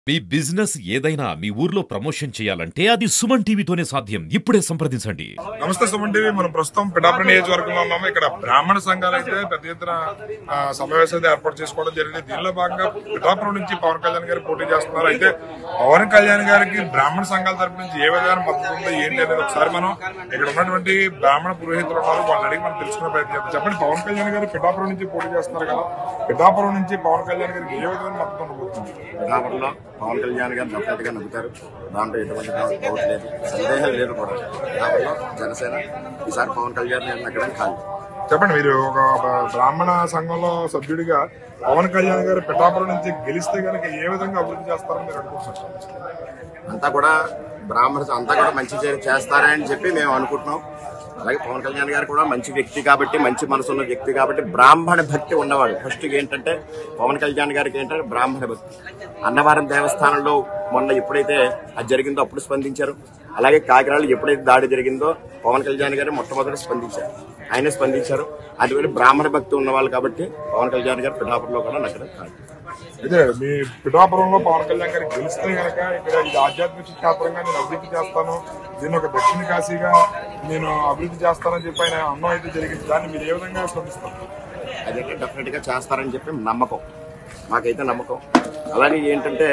మీ business ఏదైనా మీ ఊర్లో promotion చేయాలంటే అది సుమన్ టీవీతోనే సాధ్యం ఇప్పుడే సంప్రదించండి నమస్తే సుమన్ టీవీ మనం ప్రస్తుతం పిఠాపురం నియోజకవర్గంలో ఉన్నాము ఇక్కడ బ్రాహ్మణ సంఘాలు అయితే పెద్ద ఎత్తున ఆ, సమావేశం అయితే ఏర్పాటు చేసుకోవడం జరిగింది దీనిలో భాగంగా పిఠాపురం నుంచి పవన్ కళ్యాణ్ గారు పోటీ చేస్తున్నారు అయితే పవన్ కళ్యాణ్ గారికి బ్రాహ్మణ సంఘాల తరపు నుంచి ఏ విధంగా మద్దతు ఉందో ఏంటి అనేది ఒకసారి మనం ఇక్కడ ఉన్నటువంటి బ్రాహ్మణ పురోహితులు ఉన్నారు వాళ్ళని అడిగి మనం తెలుసుకునే ప్రయత్నం చేద్దాం చెప్పండి పవన్ కళ్యాణ్ గారు పిఠాపురం నుంచి పోటీ చేస్తున్నారు కదా పిఠాపురం నుంచి పవన్ కళ్యాణ్ గారికి ఏ విధమైన మద్దతు ఉండబోతుంది పిఠాపురంలో పవన్ కళ్యాణ్ గారు డెఫినెట్ గా నవ్వుతారు దాంట్లో ఎటువంటి డౌట్ లేదు సందేహం లేదు కూడా పిఠాపురంలో జనసేన ఈసారి పవన్ కళ్యాణ్ గారిని నగ్గడం ఖాళీ చెప్పండి మీరు ఒక బ- బ్రాహ్మణ సంఘంలో సభ్యుడిగా పవన్ కళ్యాణ్ గారు పిఠాపురం నుంచి గెలిస్తే గనక ఏ విధంగా అభివృద్ధి చేస్తారని మీరు అనుకుంటున్నారు అంతా కూడా బ్రాహ్మణ అంతా కూడా మంచి చే- చేస్తారని చెప్పి మేము అనుకుంటున్నాం అలాగే పవన్ కళ్యాణ్ గారు కూడా మంచి వ్యక్తి కాబట్టి మంచి మనసు ఉన్న వ్యక్తి కాబట్టి బ్రాహ్మణ భక్తి ఉన్నవాడు ఫస్ట్ ఏంటంటే పవన్ కళ్యాణ్ గారికి ఏంటంటే బ్రాహ్మణ భక్తి అన్నవరం దేవస్థానంలో మొన్న ఎప్పుడైతే అది జరిగిందో అప్పుడు స్పందించారు అలాగే కాకినాడలో ఎప్పుడైతే దాడి జరిగిందో పవన్ కళ్యాణ్ గారు మొట్టమొదటి స్పందించారు ఆయన స్పందించారు అటువంటి బ్రాహ్మణ భక్తి ఉన్నవాళ్ళు కాబట్టి పవన్ కళ్యాణ్ గారు పిఠాపురంలో కూడా నగరం కాదు అయితే మీ పిఠాపురంలో పవన్ కళ్యాణ్ గారు గెలిస్తే గనక ఇక్కడ ఇది ఆధ్యాత్మిక క్షేత్రంగా నేను అభివృద్ధి చేస్తాను దీన్ని ఒక దక్షిణ కాశీగా నేను అభివృద్ధి చేస్తానని చెప్పి ఆయన అన్నం అయితే జరిగింది దాన్ని మీరు ఏ విధంగా స్పందిస్తారు అదైతే డెఫినెట్ గా చేస్తారని చెప్పి నమ్మకం మాకైతే నమ్మకం అలాగే ఏంటంటే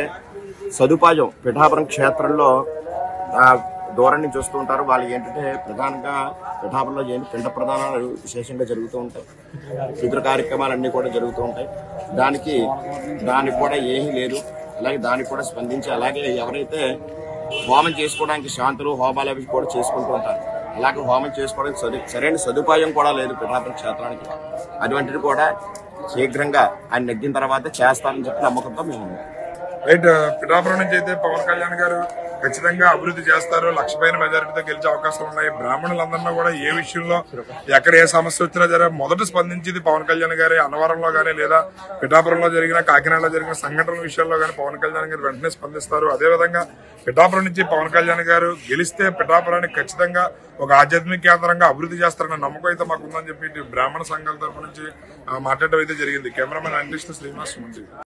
సదుపాయం పిఠాపురం క్షేత్రంలో ఆ, దూరం నుంచి వస్తూ ఉంటారు వాళ్ళు ఏంటంటే ప్రధానంగా పిఠాపురంలో ఏంటి పిండ ప్రధానాలు విశేషంగా జరుగుతూ ఉంటాయి పితృ కార్యక్రమాలన్నీ కూడా జరుగుతూ ఉంటాయి దానికి దానికి కూడా ఏమీ లేదు అలాగే దానికి కూడా స్పందించి అలాగే ఎవరైతే హోమం చేసుకోవడానికి శాంతులు హోమాలు అవి కూడా చేసుకుంటూ ఉంటారు అలాగే హోమం చేసుకోవడానికి సరి- సరైన సదుపాయం కూడా లేదు పిఠాపురం క్షేత్రానికి అటువంటిది కూడా శీఘ్రంగా ఆయన నెగ్గిన తర్వాత చేస్తారని చెప్పి నమ్మకంతో మేము ఉన్నాం. రైట్ పిఠాపురం నుంచి అయితే పవన్ కళ్యాణ్ గారు ఖచ్చితంగా అభివృద్ధి చేస్తారు లక్ష పైన మెజారిటీతో గెలిచే అవకాశాలు ఉన్నాయి బ్రాహ్మణులందరినీ కూడా ఏ విషయంలో ఎక్కడ ఏ సమస్య వచ్చినా సరే మొదట స్పందించేది పవన్ కళ్యాణ్ గారి అన్నవరంలో గానీ లేదా పిఠాపురంలో జరిగిన కాకినాడలో జరిగిన సంఘటనల విషయాల్లో గానీ పవన్ కళ్యాణ్ గారు వెంటనే స్పందిస్తారు అదేవిధంగా పిఠాపురం నుంచి పవన్ కళ్యాణ్ గారు గెలిస్తే పిఠాపురాన్ని ఖచ్చితంగా ఒక ఆధ్యాత్మిక కేంద్రంగా అభివృద్ధి చేస్తారన్న నమ్మకం అయితే మాకు ఉందని చెప్పి ఇటు బ్రాహ్మణ సంఘాల తరపు నుంచి ఆ, మాట్లాడడం అయితే జరిగింది కెమెరామెన్ అనిపిస్తూ శ్రీనివాస్ ఉంది